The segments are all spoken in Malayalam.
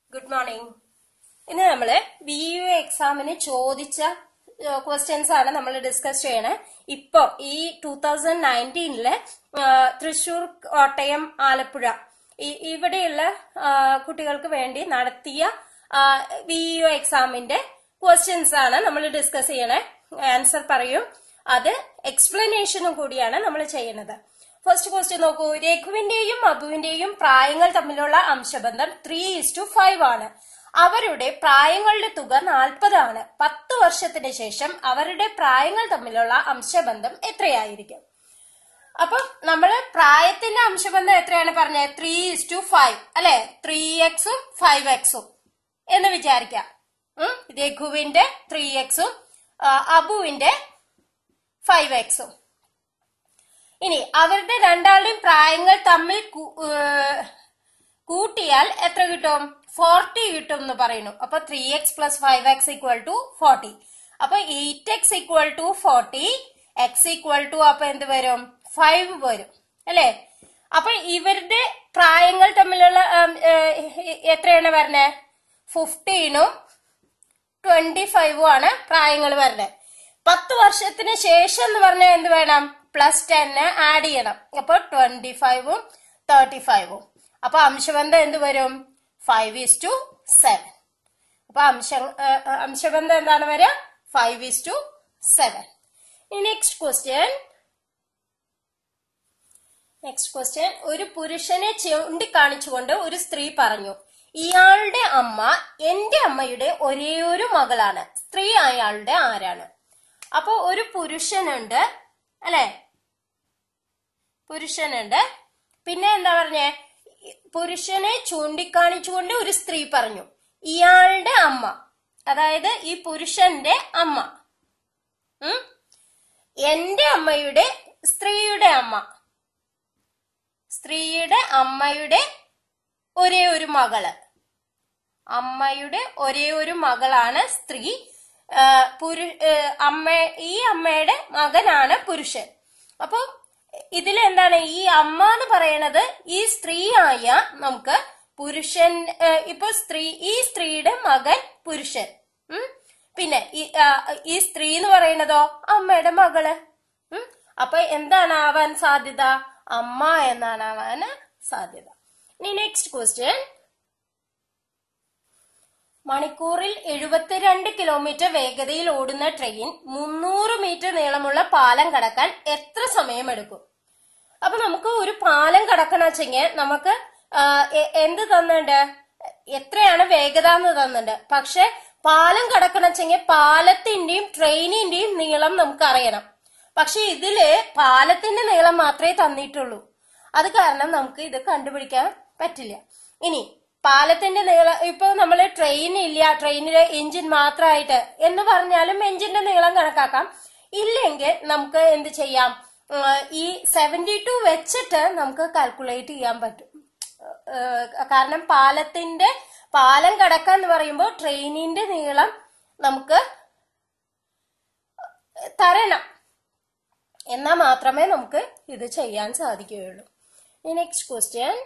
ഗുഡ് മോർണിംഗ് ഇന്ന് നമ്മള് ബി യു എക്സാമിന് ചോദിച്ച ക്വസ്റ്റ്യൻസ് ആണ് നമ്മൾ ഡിസ്കസ് ചെയ്യണേ ഇപ്പൊ ഈ ടൂ തൗസൻഡ് നയൻറ്റീനില് തൃശൂർ കോട്ടയം ആലപ്പുഴ ഈ- ഇവിടെയുള്ള ആ, കുട്ടികൾക്ക് വേണ്ടി നടത്തിയ ബി യു എക്സാമിന്റെ ക്വസ്റ്റ്യൻസ് ആണ് നമ്മൾ ഡിസ്കസ് ചെയ്യണേ ആൻസർ പറയും അത് എക്സ്പ്ലനേഷനും കൂടിയാണ് നമ്മൾ ചെയ്യുന്നത് ഫസ്റ്റ് ക്വസ്റ്റ്യൻ നോക്കൂ രഘുവിന്റെയും മധുവിന്റെയും പ്രായങ്ങൾ തമ്മിലുള്ള അംശബന്ധം ത്രീ ഇസ് ടു ഫൈവ് ആണ് അവരുടെ പ്രായങ്ങളുടെ തുക നാൽപ്പതാണ് പത്ത് വർഷത്തിന് ശേഷം അവരുടെ പ്രായങ്ങൾ തമ്മിലുള്ള അംശബന്ധം എത്രയായിരിക്കും അപ്പം നമ്മള് പ്രായത്തിന്റെ അംശബന്ധം എത്രയാണ് പറഞ്ഞത് ത്രീ ഇസ് ടു ഫൈവ് അല്ലെ ത്രീ എക്സും ഫൈവ് എക്സും എന്ന് വിചാരിക്കാം ഉം? രഘുവിന്റെ ത്രീ എക്സും അബുവിന്റെ ഫൈവ് എക്സും ഇനി അവരുടെ രണ്ടാളുടെയും പ്രായങ്ങൾ തമ്മിൽ കൂ- ഏഹ് കൂട്ടിയാൽ എത്ര കിട്ടും ഫോർട്ടി കിട്ടും എന്ന് പറയുന്നു അപ്പൊ three X plus five X equal to forty അപ്പൊ eight X equal to forty X equal to അപ്പൊ എന്ത് വരും ഫൈവ് വരും അല്ലേ അപ്പൊ ഇവരുടെ പ്രായങ്ങൾ തമ്മിലുള്ള ഉം, ഏഹ്, എത്രയാണ് പറഞ്ഞത് ഫിഫ്റ്റീനും ട്വന്റി ഫൈവും ആണ് പ്രായങ്ങൾ വരുന്നത് പത്ത് വർഷത്തിന് ശേഷം എന്ന് പറഞ്ഞാൽ എന്ത് വേണം പ്ലസ് ടെന്ന് ആഡ് ചെയ്യണം അപ്പൊ ട്വന്റി ഫൈവും തേർട്ടി ഫൈവും അപ്പൊ അംശബന്ധം എന്ത് വരും ഫൈവ് ഈസ് ടു സെവൻ അപ്പൊ അംശ ഏഹ്, അംശബന്ധം എന്താണ് വരിക five is to seven next question next question ഒരു പുരുഷനെ ചൂണ്ടിക്കാണിച്ചുകൊണ്ട് ഒരു സ്ത്രീ പറഞ്ഞു ഇയാളുടെ അമ്മ എന്റെ അമ്മയുടെ ഒരേ ഒരു മകളാണ് സ്ത്രീ അയാളുടെ ആരാണ് അപ്പൊ ഒരു പുരുഷനുണ്ട് അല്ലെ പുരുഷനുണ്ട് പിന്നെ എന്താ പറഞ്ഞേ പുരുഷനെ ചൂണ്ടിക്കാണിച്ചുകൊണ്ട് ഒരു സ്ത്രീ പറഞ്ഞു ഇയാളുടെ അമ്മ അതായത് ഈ പുരുഷന്റെ അമ്മ ഉം എന്റെ അമ്മയുടെ സ്ത്രീയുടെ അമ്മ സ്ത്രീയുടെ അമ്മയുടെ ഒരേ ഒരു മകള് അമ്മയുടെ ഒരേ ഒരു മകളാണ് സ്ത്രീ ആ, പുരു ആ, അമ്മ ഈ അമ്മയുടെ മകനാണ് പുരുഷൻ അപ്പൊ ഇതിൽ എന്താണ് ഈ അമ്മ എന്ന് പറയണത് ഈ സ്ത്രീയായ നമുക്ക് പുരുഷൻ ആ, ഇപ്പൊ സ്ത്രീ ഈ സ്ത്രീയുടെ മകൻ പുരുഷൻ ഉം പിന്നെ ഈ- ആ, ഈ സ്ത്രീ എന്ന് പറയുന്നതോ അമ്മയുടെ മകള് ഉം അപ്പൊ എന്താണ് ആവാൻ സാധ്യത അമ്മ എന്നാണ് ആവാൻ സാധ്യത ഇനി നെക്സ്റ്റ് ക്വസ്റ്റ്യൻ മണിക്കൂറിൽ എഴുപത്തിരണ്ട് കിലോമീറ്റർ വേഗതയിൽ ഓടുന്ന ട്രെയിൻ മുന്നൂറ് മീറ്റർ നീളമുള്ള പാലം കടക്കാൻ എത്ര സമയമെടുക്കും അപ്പൊ നമുക്ക് ഒരു പാലം കടക്കണം വെച്ചെങ്കിൽ നമുക്ക് ആ, എ- എന്ത് തന്നിട്ടുണ്ട് എത്രയാണ് വേഗത എന്ന് തന്നിട്ടുണ്ട് പക്ഷെ പാലം കടക്കണം വെച്ചെങ്കിൽ പാലത്തിന്റെയും ട്രെയിനിന്റെയും നീളം നമുക്ക് അറിയണം പക്ഷെ ഇതില് പാലത്തിന്റെ നീളം മാത്രമേ തന്നിട്ടുള്ളൂ അത് കാരണം നമുക്ക് ഇത് കണ്ടുപിടിക്കാൻ പറ്റില്ല ഇനി പാലത്തിന്റെ നീളം ഇപ്പൊ നമ്മള് ട്രെയിൻ ഇല്ല ട്രെയിനിലെ എഞ്ചിൻ മാത്രമായിട്ട് എന്ന് പറഞ്ഞാലും എഞ്ചിന്റെ നീളം കണക്കാക്കാം ഇല്ലെങ്കിൽ നമുക്ക് എന്ത് ചെയ്യാം ആ, ഈ സെവന്റി ടു വെച്ചിട്ട് നമുക്ക് കാൽക്കുലേറ്റ് ചെയ്യാൻ പറ്റും ആ, കാരണം പാലത്തിന്റെ പാലം കടക്കാൻ എന്ന് പറയുമ്പോൾ ട്രെയിനിന്റെ നീളം നമുക്ക് തരണം എന്നാൽ മാത്രമേ നമുക്ക് ഇത് ചെയ്യാൻ സാധിക്കുകയുള്ളൂ നെക്സ്റ്റ് ക്വസ്റ്റ്യൻ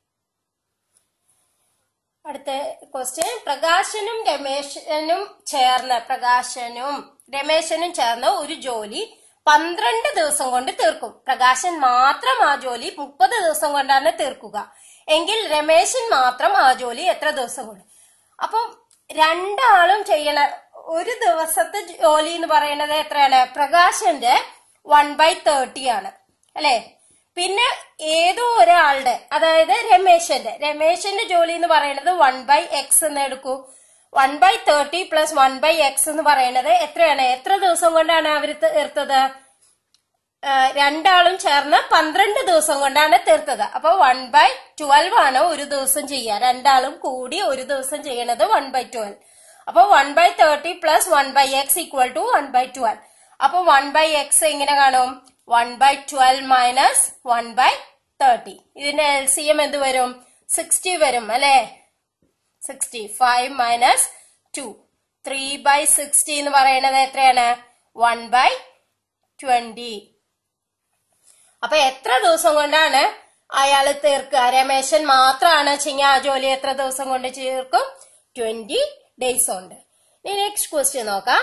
അടുത്ത ക്വസ്റ്റ്യൻ പ്രകാശനും രമേശനും ചേർന്ന് പ്രകാശനും രമേശനും ചേർന്ന് ഒരു ജോലി പന്ത്രണ്ട് ദിവസം കൊണ്ട് തീർക്കും പ്രകാശൻ മാത്രം ആ ജോലി മുപ്പത് ദിവസം കൊണ്ടാണ് തീർക്കുക എങ്കിൽ രമേശൻ മാത്രം ആ ജോലി എത്ര ദിവസം കൊണ്ട് അപ്പം രണ്ടാളും ചെയ്യണ ഒരു ദിവസത്തെ ജോലി എന്ന് പറയുന്നത് എത്രയാണ് പ്രകാശന്റെ വൺ ബൈ തേർട്ടി ആണ് അല്ലെ പിന്നെ ഏതോ ഒരാളുടെ അതായത് രമേശന്റെ രമേശന്റെ ജോലി എന്ന് പറയുന്നത് വൺ ബൈ എക്സ് എന്ന് എടുക്കൂ one by thirty plus one by X എന്ന് പറയുന്നത് എത്രയാണ് എത്ര ദിവസം കൊണ്ടാണ് അവർ തീർത്തത് ആ, രണ്ടാളും ചേർന്ന് പന്ത്രണ്ട് ദിവസം കൊണ്ടാണ് തീർത്തത് അപ്പൊ വൺ ബൈ ട്വൽവ് ആണ് ഒരു ദിവസം ചെയ്യുക രണ്ടാളും കൂടി ഒരു ദിവസം ചെയ്യണത് വൺ ബൈ ട്വൽവ് അപ്പൊ one by thirty plus one by X equal to one by twelve അപ്പൊ വൺ ബൈ എക്സ് എങ്ങനെ കാണും one by twelve minus one by thirty ഇതിന്റെ എൽ സി എം എന്ത് വരും സിക്സ്റ്റി വരും അല്ലേ sixty five minus two three by sixty എന്ന് പറയുന്നത് എത്രയാണ് വൺ ബൈ ട്വന്റി അപ്പൊ എത്ര ദിവസം കൊണ്ടാണ് അയാൾ തീർക്കുക രമേശൻ മാത്രമാണ് വെച്ചെങ്കിൽ ആ ജോലി എത്ര ദിവസം കൊണ്ട് തീർക്കും ട്വന്റി ഡേയ്സ് ഉണ്ട് ഇനി നെക്സ്റ്റ് ക്വസ്റ്റ്യൻ നോക്കാം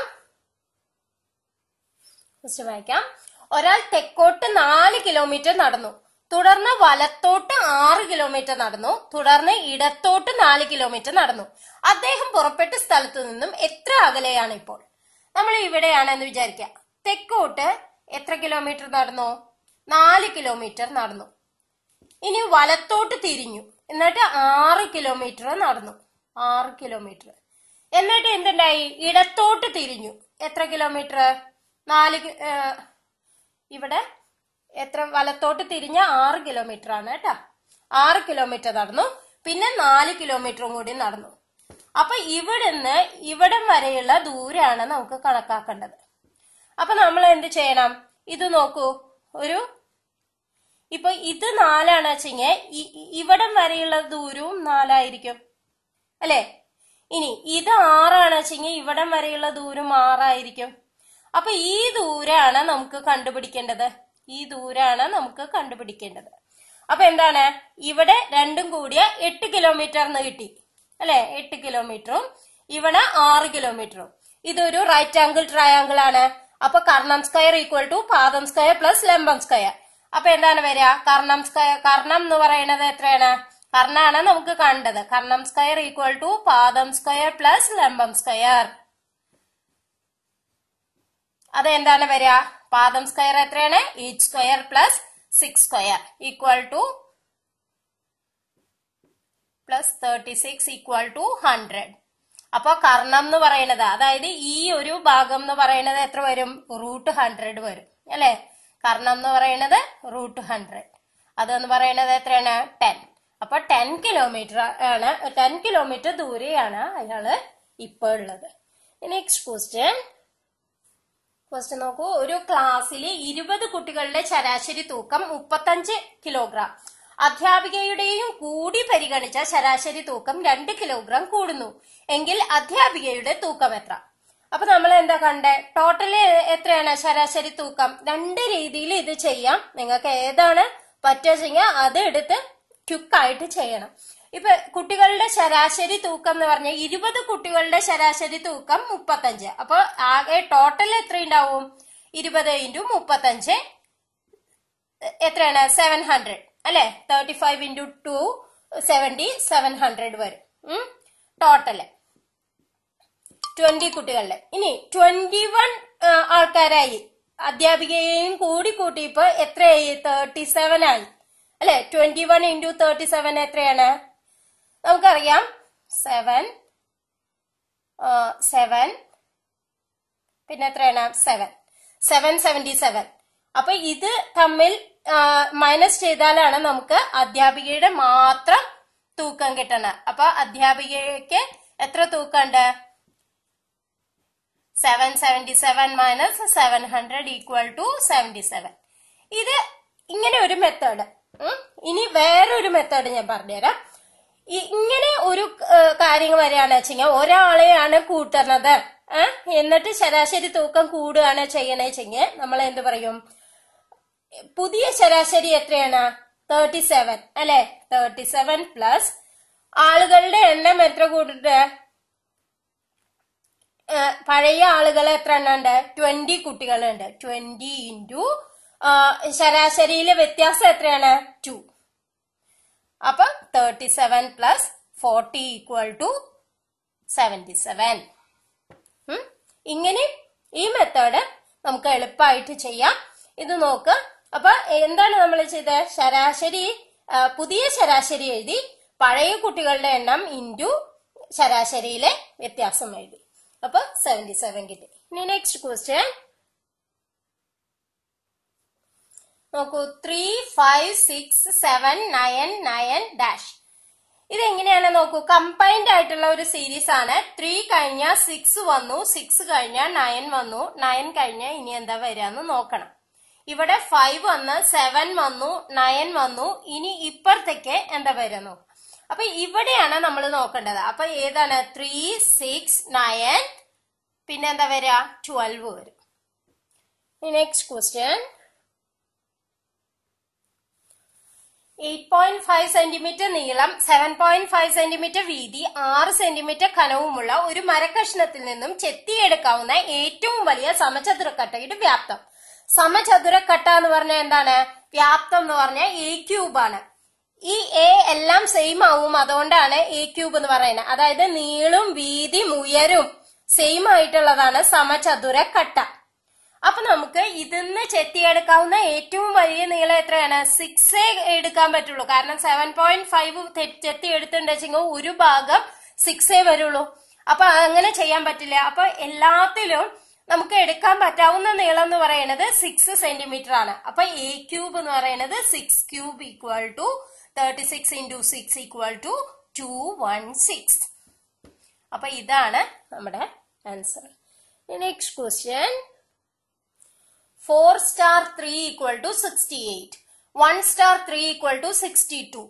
ക്വസ്റ്റ്യൻ വായിക്കാം ഒരാൾ തെക്കോട്ട് നാല് കിലോമീറ്റർ നടന്നു തുടർന്ന് വലത്തോട്ട് ആറ് കിലോമീറ്റർ നടന്നു തുടർന്ന് ഇടത്തോട്ട് നാല് കിലോമീറ്റർ നടന്നു അദ്ദേഹം പുറപ്പെട്ട സ്ഥലത്തു നിന്നും എത്ര അകലെയാണ് ഇപ്പോൾ നമ്മൾ ഇവിടെയാണെന്ന് വിചാരിക്കുക തെക്കോട്ട് എത്ര കിലോമീറ്റർ നടന്നു നാല് കിലോമീറ്റർ നടന്നു ഇനി വലത്തോട്ട് തിരിഞ്ഞു എന്നിട്ട് ആറ് കിലോമീറ്റർ നടന്നു ആറ് കിലോമീറ്റർ എന്നിട്ട് എന്തുണ്ടായി ഇടത്തോട്ട് തിരിഞ്ഞു എത്ര കിലോമീറ്റർ നാല് കി- ഏ, ഇവിടെ എത്ര വലത്തോട്ട് തിരിഞ്ഞ ആറ് കിലോമീറ്റർ ആണ് കേട്ടോ ആറ് കിലോമീറ്റർ നടന്നു പിന്നെ നാല് കിലോമീറ്ററും കൂടി നടന്നു അപ്പൊ ഇവിടുന്ന് ഇവിടം വരെയുള്ള ദൂരാണ് നമുക്ക് കണക്കാക്കേണ്ടത് അപ്പൊ നമ്മൾ എന്ത് ചെയ്യണം ഇത് നോക്കൂ ഒരു ഇപ്പൊ ഇത് നാലാണ് വെച്ചെങ്കിൽ ഇവിടം വരെയുള്ള ദൂരവും നാലായിരിക്കും അല്ലെ ഇനി ഇത് ആറാണ് വെച്ചെങ്കിൽ ഇവിടം വരെയുള്ള ദൂരം ആറായിരിക്കും അപ്പൊ ഈ ദൂരാണ് നമുക്ക് കണ്ടുപിടിക്കേണ്ടത് ഈ ദൂരാണ് നമുക്ക് കണ്ടുപിടിക്കേണ്ടത് അപ്പൊ എന്താണ് ഇവിടെ രണ്ടും കൂടിയ എട്ട് കിലോമീറ്റർ എന്ന് കിട്ടി അല്ലെ എട്ട് കിലോമീറ്ററും ഇവിടെ ആറ് കിലോമീറ്ററും ഇതൊരു റൈറ്റ് ആംഗിൾ ട്രയാങ്കിൾ ആണ് അപ്പൊ കർണം സ്ക്വയർ ഈക്വൽ ടു പാദം സ്ക്വയർ പ്ലസ് ലംബം സ്ക്വയർ അപ്പൊ എന്താണ് വരിക കർണം സ്ക്വയർ കർണം എന്ന് പറയുന്നത് എത്രയാണ് കർണാണ് നമുക്ക് കണ്ടത് കർണം സ്ക്വയർ ഈക്വൽ ടു പാദം സ്ക്വയർ പ്ലസ് ലംബം സ്ക്വയർ അത് എന്താണ് വരിക പാദം സ്ക്വയർ എത്രയാണ് eight square plus six square equal to plus thirty six equal to hundred അപ്പൊ കർണം എന്ന് പറയുന്നത് അതായത് ഈ ഒരു ഭാഗം എന്ന് പറയുന്നത് എത്ര വരും റൂട്ട് ഹൺഡ്രഡ് വരും അല്ലെ കർണം എന്ന് പറയുന്നത് റൂട്ട് ഹൺഡ്രഡ് അതെന്ന് പറയുന്നത് എത്രയാണ് ടെൻ അപ്പൊ ടെൻ കിലോമീറ്റർ ആണ് ടെൻ കിലോമീറ്റർ ദൂരെയാണ് അയാള് ഇപ്പൊ ഉള്ളത് നെക്സ്റ്റ് ക്വസ്റ്റ്യൻ ക്വസ്റ്റ്യൻ നോക്കൂ ഒരു ക്ലാസ്സിലെ ഇരുപത് കുട്ടികളുടെ ശരാശരി തൂക്കം മുപ്പത്തഞ്ച് കിലോഗ്രാം അധ്യാപികയുടെയും കൂടി പരിഗണിച്ച ശരാശരി തൂക്കം രണ്ട് കിലോഗ്രാം കൂടുന്നു എങ്കിൽ അധ്യാപികയുടെ തൂക്കം എത്ര അപ്പൊ നമ്മൾ എന്താ കണ്ടേ ടോട്ടല് എത്രയാണ് ശരാശരി തൂക്കം രണ്ട് രീതിയിൽ ഇത് ചെയ്യാം നിങ്ങൾക്ക് ഏതാണ് പറ്റുക അത് എടുത്ത് ക്യുക്കായിട്ട് ചെയ്യണം ഇപ്പൊ കുട്ടികളുടെ ശരാശരി തൂക്കം എന്ന് പറഞ്ഞാൽ ഇരുപത് കുട്ടികളുടെ ശരാശരി തൂക്കം മുപ്പത്തഞ്ച് അപ്പൊ ആകെ ടോട്ടൽ എത്ര ഉണ്ടാവും ഇരുപത് ഇൻറ്റു മുപ്പത്തഞ്ച് എത്രയാണ് സെവൻ ഹൺഡ്രഡ് അല്ലെ thirty five into two seventy seven hundred വരും ടോട്ടല് ട്വന്റി കുട്ടികളുടെ ഇനി ട്വന്റി വൺ ആൾക്കാരായി അധ്യാപികയെയും കൂടി കൂട്ടിയപ്പോ എത്രയായി തേർട്ടി സെവൻ ആയി അല്ലെ twenty one into thirty seven എത്രയാണ് നമുക്കറിയാം സെവൻ സെവൻ പിന്നെ എത്രയാണ് സെവൻ സെവൻ സെവന്റി സെവൻ അപ്പൊ ഇത് തമ്മിൽ മൈനസ് ചെയ്താലാണ് നമുക്ക് അധ്യാപികയുടെ മാത്രം തൂക്കം കിട്ടണത് അപ്പൊ അധ്യാപികയ്ക്ക് എത്ര തൂക്കമുണ്ട് seven seventy seven minus seven hundred equal to seventy seven ഇത് ഇങ്ങനെ ഒരു മെത്തേഡ് ഇനി വേറൊരു മെത്തേഡ് ഞാൻ പറഞ്ഞുതരാം ഈ- ഇങ്ങനെ ഒരു ഏഹ്, കാര്യം വരികയാണെന്ന് വെച്ചെങ്കിൽ ഒരാളെയാണ് കൂട്ടുന്നത് ഏഹ് എന്നിട്ട് ശരാശരി തൂക്കം കൂടുകയാണ് ചെയ്യണേ വെച്ചെങ്കിൽ നമ്മൾ എന്ത് പറയും പുതിയ ശരാശരി എത്രയാണ് തേർട്ടി സെവൻ അല്ലെ തേർട്ടി സെവൻ പ്ലസ് ആളുകളുടെ എണ്ണം എത്ര കൂട്ടിട്ട് ഏഹ് പഴയ ആളുകൾ എത്ര എണ്ണം ഉണ്ട് ട്വന്റി കുട്ടികളുണ്ട് ട്വന്റി ഇൻറ്റു ശരാശരിയിലെ വ്യത്യാസം എത്രയാണ് ടു അപ്പൊ thirty seven plus forty equal to seventy seven ഇങ്ങനെ ഈ മെത്തേഡ് നമുക്ക് എളുപ്പമായിട്ട് ചെയ്യാം ഇത് നോക്ക് അപ്പൊ എന്താണ് നമ്മൾ ചെയ്തത് ശരാശരി ആ, പുതിയ ശരാശരി എഴുതി പഴയ കുട്ടികളുടെ എണ്ണം ഇൻറ്റു ശരാശരിയിലെ വ്യത്യാസം എഴുതി അപ്പൊ സെവന്റി സെവൻ കിട്ടി ഇനി നെക്സ്റ്റ് ക്വസ്റ്റ്യൻ നോക്കൂ three five six seven nine nine dash ഇതെങ്ങനെയാണ് നോക്കൂ കമ്പൈൻഡ് ആയിട്ടുള്ള ഒരു സീരീസ് ആണ് ത്രീ കഴിഞ്ഞ സിക്സ് വന്നു സിക്സ് കഴിഞ്ഞ നയൻ വന്നു നയൻ കഴിഞ്ഞ ഇനി എന്താ വരികയെന്ന് നോക്കണം ഇവിടെ ഫൈവ് വന്ന് സെവൻ വന്നു നയൻ വന്നു ഇനി ഇപ്പുറത്തേക്ക് എന്താ വരിക നോക്കാം അപ്പൊ ഇവിടെയാണ് നമ്മൾ നോക്കേണ്ടത് അപ്പൊ ഏതാണ് ത്രീ സിക്സ് നയൻ പിന്നെ എന്താ വരിക ട്വൽവ് വരും next question eight point five centimetre നീളം സെവൻ പോയിന്റ് ഫൈവ് സെന്റിമീറ്റർ വീതി ആറ് സെന്റിമീറ്റർ കനവുമുള്ള ഒരു മരക്കഷ്ണത്തിൽ നിന്നും ചെത്തിയെടുക്കാവുന്ന ഏറ്റവും വലിയ സമചതുരക്കട്ടയുടെ വ്യാപ്തം സമചതുരക്കട്ട എന്ന് പറഞ്ഞാൽ എന്താണ് വ്യാപ്തം എന്ന് പറഞ്ഞാൽ എ ക്യൂബ് ആണ് ഈ എ എല്ലാം സെയിം ആവും അതുകൊണ്ടാണ് എ ക്യൂബ് എന്ന് പറയുന്നത് അതായത് നീളും വീതിയും ഉയരും സെയിം ആയിട്ടുള്ളതാണ് സമചതുരക്കട്ട അപ്പൊ നമുക്ക് ഇതിന്ന് ചെത്തിയെടുക്കാവുന്ന ഏറ്റവും വലിയ നീളം എത്രയാണ് സിക്സേ എടുക്കാൻ പറ്റുള്ളൂ കാരണം സെവൻ പോയിന്റ് ഫൈവ് ചെത്തി എടുത്തിട്ടുണ്ടെങ്കിൽ ഒരു ഭാഗം സിക്സേ വരുള്ളൂ അപ്പൊ അങ്ങനെ ചെയ്യാൻ പറ്റില്ല അപ്പൊ എല്ലാത്തിലും നമുക്ക് എടുക്കാൻ പറ്റാവുന്ന നീളം എന്ന് പറയുന്നത് സിക്സ് സെന്റിമീറ്റർ ആണ് അപ്പൊ എ ക്യൂബ് എന്ന് പറയുന്നത് six cube equal to thirty six into six equal to two one six അപ്പൊ ഇതാണ് നമ്മുടെ answer next question four star three equal to sixty eight one star three equal to sixty two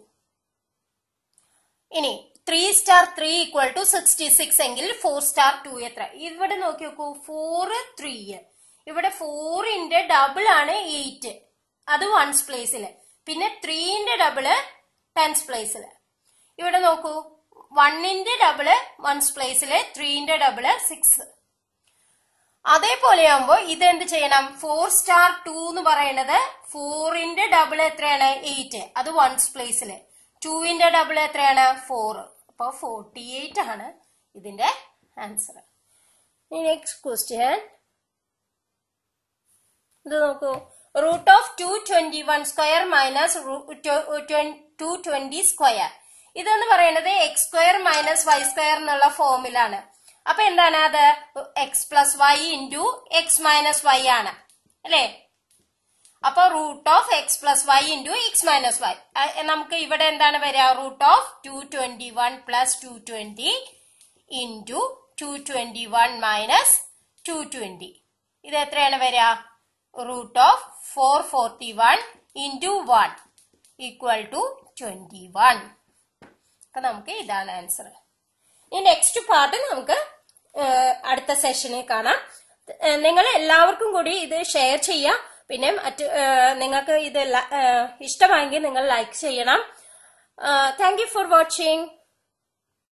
ഇനി three star three equal to sixty six എങ്കിൽ ഫോർ സ്റ്റാർ ടു എത്ര ഇവിടെ നോക്കി നോക്കൂ ഫോർ ത്രീ ഇവിടെ ഫോറിന്റെ ഡബിൾ ആണ് എയ്റ്റ് അത് വൺസ് പ്ലേസിൽ പിന്നെ ത്രീന്റെ ഡബിള് ടെൻസ് പ്ലേസിൽ ഇവിടെ നോക്കൂ വണ്ണിന്റെ ഡബിള് വൺസ് പ്ലേസില് ത്രീന്റെ ഡബിള് സിക്സ് അതേപോലെ ആകുമ്പോ ഇത് എന്ത് ചെയ്യണം ഫോർ സ്റ്റാർ ടു എന്ന് പറയുന്നത് ഫോറിന്റെ ഡബിൾ എത്രയാണ് എയ്റ്റ് അത് വൺസ് പ്ലേസില് ടുവിന്റെ ഡബിൾ എത്രയാണ് ഫോർ അപ്പൊ ഫോർട്ടി എയ്റ്റ് ആണ് ഇതിന്റെ ആൻസർ നെക്സ്റ്റ് ക്വസ്റ്റ്യൻ ഇത് നോക്കൂ root of two twenty one square minus two twenty square ഇതെന്ന് പറയുന്നത് x square minus y square എന്നുള്ള ഫോമിലാണ് അപ്പൊ എന്താണ് അത് x plus y into x minus y ആണ് അല്ലേ അപ്പൊ root of x plus y into x minus y നമുക്ക് ഇവിടെ എന്താണ് വരിക root of two twenty one plus two twenty into two twenty one minus two twenty ഇത് എത്രയാണ് വരിക root of four forty one into one equal to twenty one അപ്പൊ നമുക്ക് ഇതാണ് ആൻസർ ഈ നെക്സ്റ്റ് പാർട്ട് നമുക്ക് അടുത്ത സെഷനിൽ കാണാം നിങ്ങൾ എല്ലാവർക്കും കൂടി ഇത് ഷെയർ ചെയ്യാം പിന്നെ മറ്റ് നിങ്ങൾക്ക് ഇത് ഇഷ്ടമായെങ്കിൽ നിങ്ങൾ ലൈക്ക് ചെയ്യണം താങ്ക് യു ഫോർ വാച്ചിങ്